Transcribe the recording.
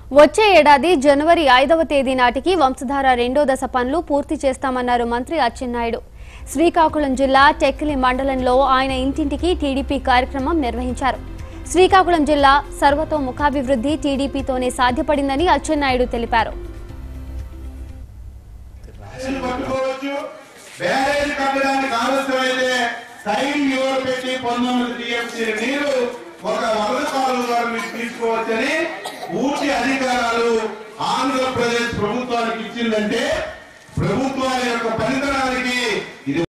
వచ్చే ఏడాది జనవరి ఐదవ తేదీ నాటికి వంశధార రెండో దశ పనులు పూర్తి చేస్తామన్నారు మంత్రి అచ్చెన్నాయుడు శ్రీకాకుళం జిల్లా టెక్కిలి మండలంలో ఆయన ఇంటింటికి టీడీపీ కార్యక్రమం నిర్వహించారు శ్రీకాకుళం జిల్లా సర్వతోముఖాభివృద్ధి టీడీపీతోనే సాధ్యపడిందని అచ్చెన్నాయుడు తెలిపారు బ్యారేజ్ పట్టుకోవచ్చు బ్యారేజ్ కట్టడానికి ఆలస్యమైతే సైడ్ యూర్ పెట్టి పంతొమ్మిది టీఎంసీ నీరు ఒక వరద కాలువ ద్వారా మీరు తీసుకోవచ్చని పూర్తి అధికారాలు ఆంధ్రప్రదేశ్ ప్రభుత్వానికి ఇచ్చిందంటే ప్రభుత్వాల యొక్క పనితనానికి ఇది